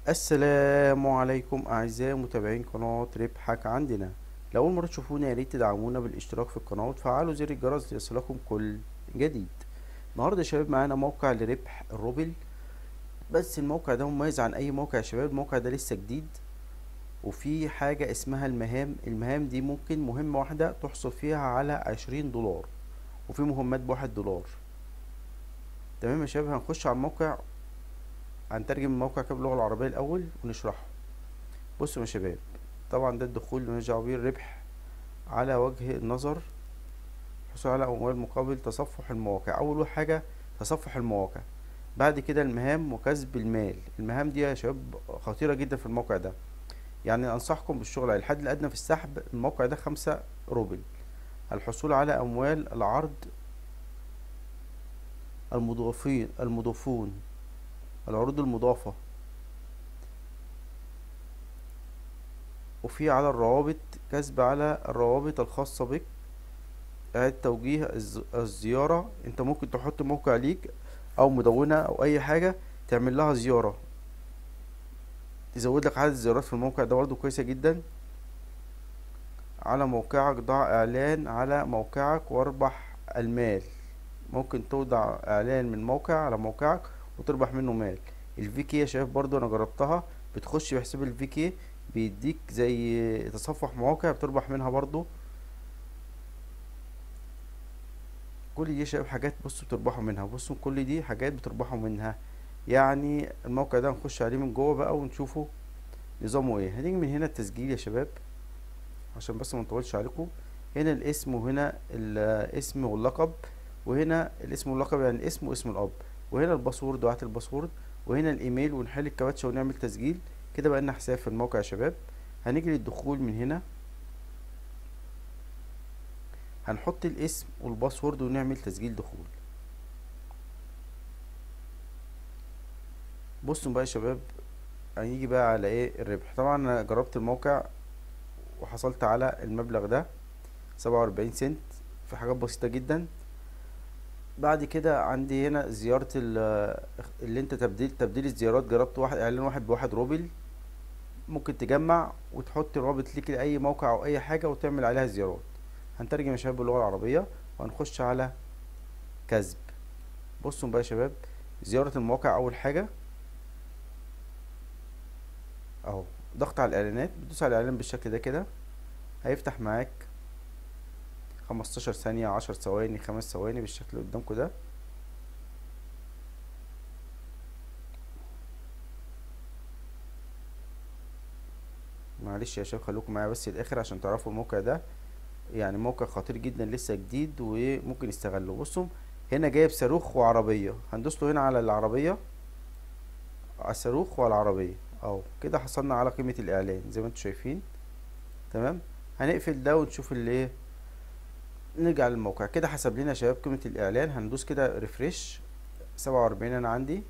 السلام عليكم اعزائي متابعين قناة ربحك عندنا لو اول مرة تشوفونا يا ريت تدعمونا بالاشتراك في القناة وتفعلوا زر الجرس ليصلكم كل جديد النهاردة يا شباب معانا موقع لربح الروبل بس الموقع ده مميز عن اي موقع يا شباب الموقع ده لسه جديد وفي حاجة اسمها المهام المهام دي ممكن مهمة واحدة تحصل فيها على عشرين دولار وفي مهمات بواحد دولار تمام يا شباب هنخش على الموقع هنترجم الموقع كده باللغة العربية الأول ونشرحه بصوا يا شباب طبعا ده الدخول ونرجع بيه الربح على وجه النظر حصول على أموال مقابل تصفح المواقع أول حاجة تصفح المواقع بعد كده المهام وكسب المال المهام دي يا شباب خطيرة جدا في الموقع ده يعني أنصحكم بالشغل عليه الحد الأدنى في السحب الموقع ده خمسة روبل الحصول على أموال العرض المضافين المضافون العروض المضافة وفي على الروابط كسب على الروابط الخاصة بك إعادة توجيه الز- الزيارة انت ممكن تحط موقع ليك او مدونة او اي حاجة تعمل لها زيارة تزود لك عدد الزيارات في الموقع ده برضه كويسة جدا على موقعك ضع اعلان على موقعك واربح المال ممكن توضع اعلان من موقع على موقعك وتربح منه مال الفي كي يا شباب برضو انا جربتها بتخش بحساب الفي كي بيديك زي تصفح مواقع بتربح منها برضو كل دي يا شباب حاجات بصوا بتربحوا منها بصوا كل دي حاجات بتربحوا منها يعني الموقع ده نخش عليه من جوه بقى ونشوفه نظامه ايه هنيجي من هنا التسجيل يا شباب عشان بس ما نطولش عليكم هنا الاسم وهنا الاسم واللقب وهنا الاسم واللقب يعني الاسم واسم الاب وهنا الباسورد وقت الباسورد وهنا الايميل ونحل الكباتشة ونعمل تسجيل كده بقى لنا حساب في الموقع يا شباب هنيجي للدخول من هنا هنحط الاسم والباسورد ونعمل تسجيل دخول بصوا بقى يا شباب هنيجي بقى على ايه الربح طبعا انا جربت الموقع وحصلت على المبلغ ده سبعة وأربعين سنت في حاجات بسيطة جدا بعد كده عندي هنا زيارة ال- اللي انت تبديل تبديل الزيارات جربت واحد اعلان واحد بواحد روبل ممكن تجمع وتحط رابط ليك لأي موقع أو أي حاجة وتعمل عليها زيارات هنترجم يا شباب باللغة العربية وهنخش على كسب بصوا بقى يا شباب زيارة المواقع أول حاجة أهو ضغط على الإعلانات بتدوس على الإعلان بالشكل ده كده هيفتح معاك خمستاشر ثانية عشر ثواني خمس ثواني بالشكل اللي قدامكم ده معلش يا شباب خليكم معايا بس الاخر عشان تعرفوا الموقع ده يعني موقع خطير جدا لسه جديد وممكن يستغله بصوا هنا جايب صاروخ وعربية هندوس له هنا على العربية على الصاروخ وعلى العربية اهو كده حصلنا على قيمة الاعلان زي ما انتم شايفين تمام هنقفل ده ونشوف اللي ايه نرجع للموقع كده حسب لنا يا شباب قيمة الاعلان هندوس كده ريفريش سبعة واربعين انا عندي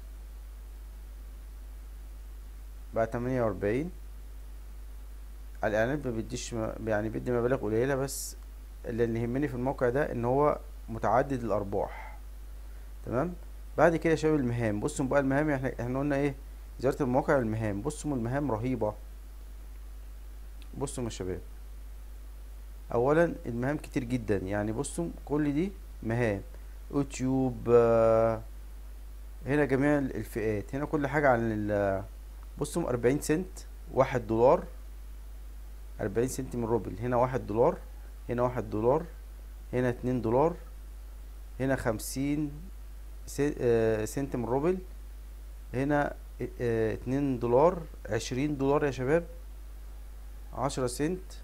بقى تمانية واربعين الاعلانات ما بيديش م- يعني بيدي مبالغ قليله بس اللي اللي يهمني في الموقع ده ان هو متعدد الارباح تمام بعد كده يا شباب المهام بصوا بقى المهام احنا احنا قلنا ايه زياره المواقع المهام بصوا المهام رهيبه بصوا يا شباب اولا المهام كتير جدا يعني بصوا كل دي مهام يوتيوب آه، هنا جميع الفئات هنا كل حاجه عن ال بصوا أربعين سنت واحد دولار أربعين سنت من روبل هنا واحد دولار هنا واحد دولار هنا اتنين دولار هنا خمسين سن- آه، سنت من روبل هنا اه، اه، اتنين دولار عشرين دولار يا شباب عشرة سنت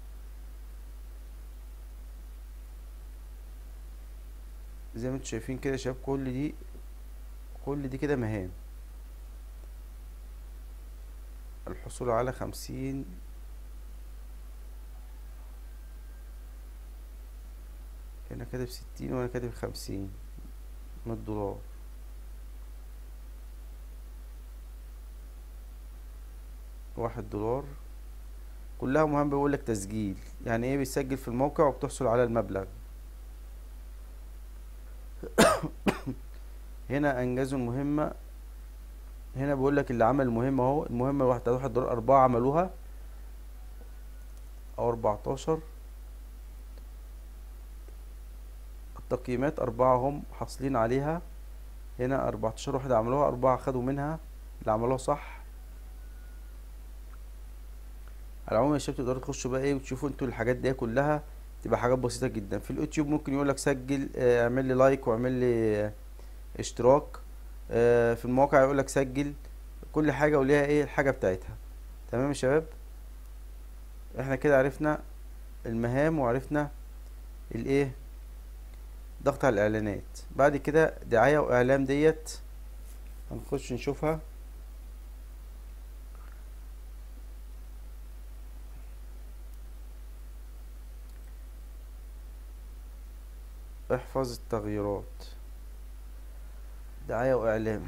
زي ما انتوا شايفين كده يا شباب كل دي كل دي كده مهام الحصول على خمسين هنا كاتب ستين وانا كاتب خمسين من الدولار واحد دولار كلها مهم بيقول لك تسجيل يعني ايه بتسجل في الموقع وبتحصل على المبلغ هنا انجزوا المهمة هنا بيقول لك اللي عمل المهمة اهو المهمة الواحد واحد دول أربعة عملوها أو أربعتاشر التقييمات أربعة هم حاصلين عليها هنا أربعتاشر واحد عملوها أربعة خدوا منها اللي عملوها صح على العموم يا شباب تقدروا تخشوا بقى ايه وتشوفوا انتوا الحاجات دي كلها تبقى حاجات بسيطة جدا في اليوتيوب ممكن يقولك سجل اه، اعمل لي لايك واعمل لي اه، اشتراك اه، في المواقع يقولك سجل كل حاجة وليها ايه الحاجة بتاعتها تمام يا شباب احنا كده عرفنا المهام وعرفنا الايه ضغط على الاعلانات بعد كده دعاية واعلام ديت هنخش نشوفها احفظ التغييرات دعاية واعلام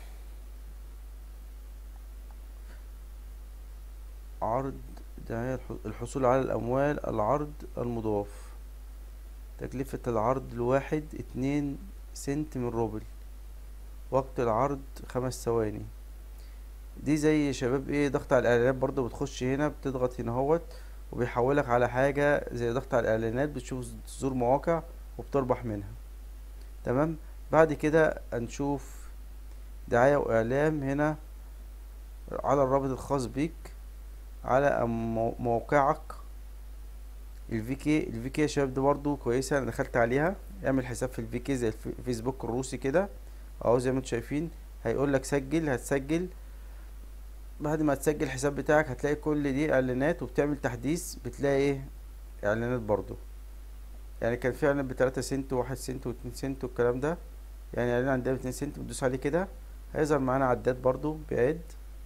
عرض دعاية الح- الحصول على الاموال العرض المضاف تكلفة العرض الواحد اتنين سنت من روبل وقت العرض خمس ثواني دي زي شباب ايه ضغط على الاعلانات برضو بتخش هنا بتضغط هنا اهوت وبيحولك على حاجة زي ضغط على الاعلانات بتشوف تزور مواقع وبتربح منها تمام بعد كده هنشوف دعاية واعلام هنا على الرابط الخاص بيك على مو- موقعك الفي كي الفي كي يا شباب دي برضو كويسة انا دخلت عليها اعمل حساب في الفي كي زي الف- الفيسبوك الروسي كده اهو زي ما انتم شايفين هيقول لك سجل هتسجل بعد ما تسجل الحساب بتاعك هتلاقي كل دي اعلانات وبتعمل تحديث بتلاقي ايه اعلانات برضو يعني كان في اعلان بتلاتة سنت وواحد سنت واتنين سنت والكلام ده يعني اعلان عندنا باتنين سنت بتدوس عليه كده هيظهر معانا عداد برضو بيعد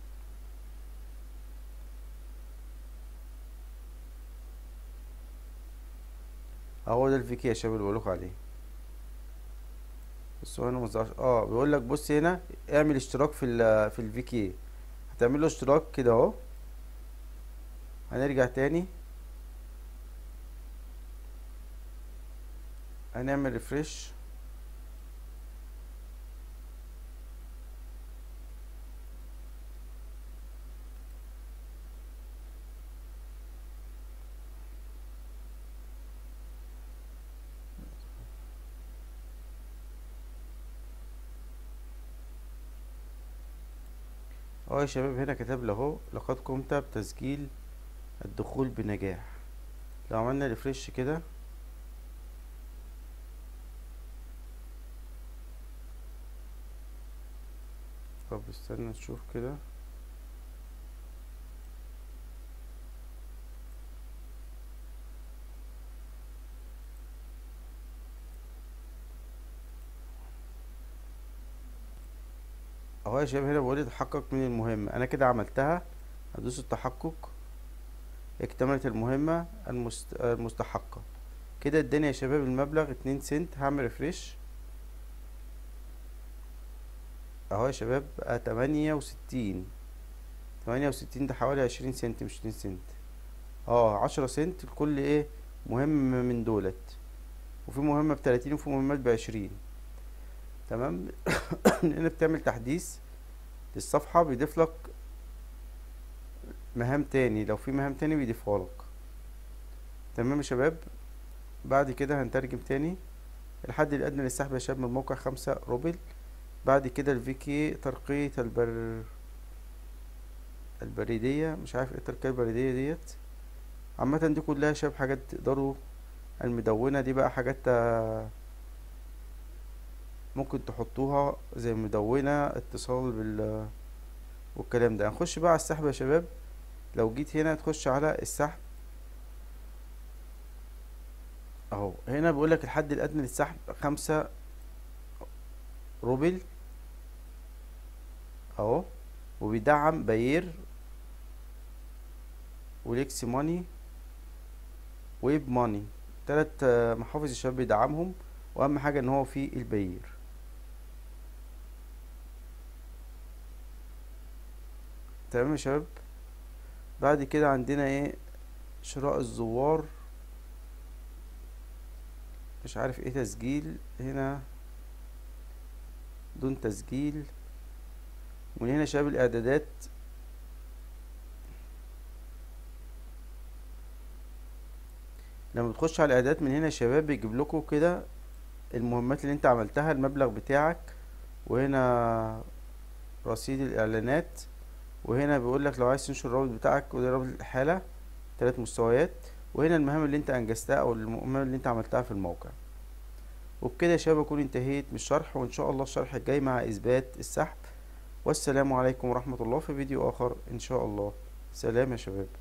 اهو ده الفيكي يا شباب اللي بقولكوا عليه بس هو هنا مظهرش اه بيقول لك بص هنا اعمل اشتراك في ال في الفيكي هتعمل له اشتراك كده اهو هنرجع تاني هنعمل ريفرش اه يا شباب هنا كتب له اهو لقد قمت بتسجيل الدخول بنجاح لو عملنا ريفرش كده طب استنى نشوف كده اهو يا شباب هنا بيقول لي تحقق من المهمة انا كده عملتها هدوس التحقق اكتملت المهمة المست... المستحقة كده اداني يا شباب المبلغ اتنين سنت هعمل ريفريش اهو يا شباب بقى تمانية وستين تمانية وستين ده حوالي عشرين سنت مش اتنين سنت اه عشرة سنت لكل ايه مهمة من دولت وفي مهمة بتلاتين وفي مهمات بعشرين تمام هنا بتعمل تحديث للصفحة بيضيف لك مهام تاني لو في مهام تاني بيضيفها لك تمام يا شباب بعد كده هنترجم تاني الحد الأدنى للسحب يا شباب من الموقع خمسة روبل بعد كده الفيكي ترقية البر البريدية مش عارف ايه الترقية البريدية ديت عامة دي كلها يا شباب حاجات تقدروا المدونة دي بقى حاجات آه، ممكن تحطوها زي مدونة اتصال بال والكلام ده هنخش بقى على السحب يا شباب لو جيت هنا تخش على السحب اهو هنا بيقولك الحد الادنى للسحب خمسة روبل اهو وبيدعم باير وليكس ماني ويب ماني تلات آه، محافظ الشباب بيدعمهم واهم حاجة ان هو في الباير تمام يا شباب بعد كده عندنا ايه شراء الزوار مش عارف ايه تسجيل هنا دون تسجيل ومن هنا يا شباب الاعدادات لما بتخش على الاعدادات من هنا يا شباب بيجيب لكم كده المهمات اللي انت عملتها المبلغ بتاعك وهنا رصيد الاعلانات وهنا بيقول لك لو عايز تنشر الرابط بتاعك وده رابط الحالة ثلاث مستويات وهنا المهام اللي انت انجزتها او المهام اللي انت عملتها في الموقع وبكده يا شباب اكون انتهيت من الشرح وان شاء الله الشرح الجاي مع اثبات السحب والسلام عليكم ورحمة الله في فيديو اخر ان شاء الله سلام يا شباب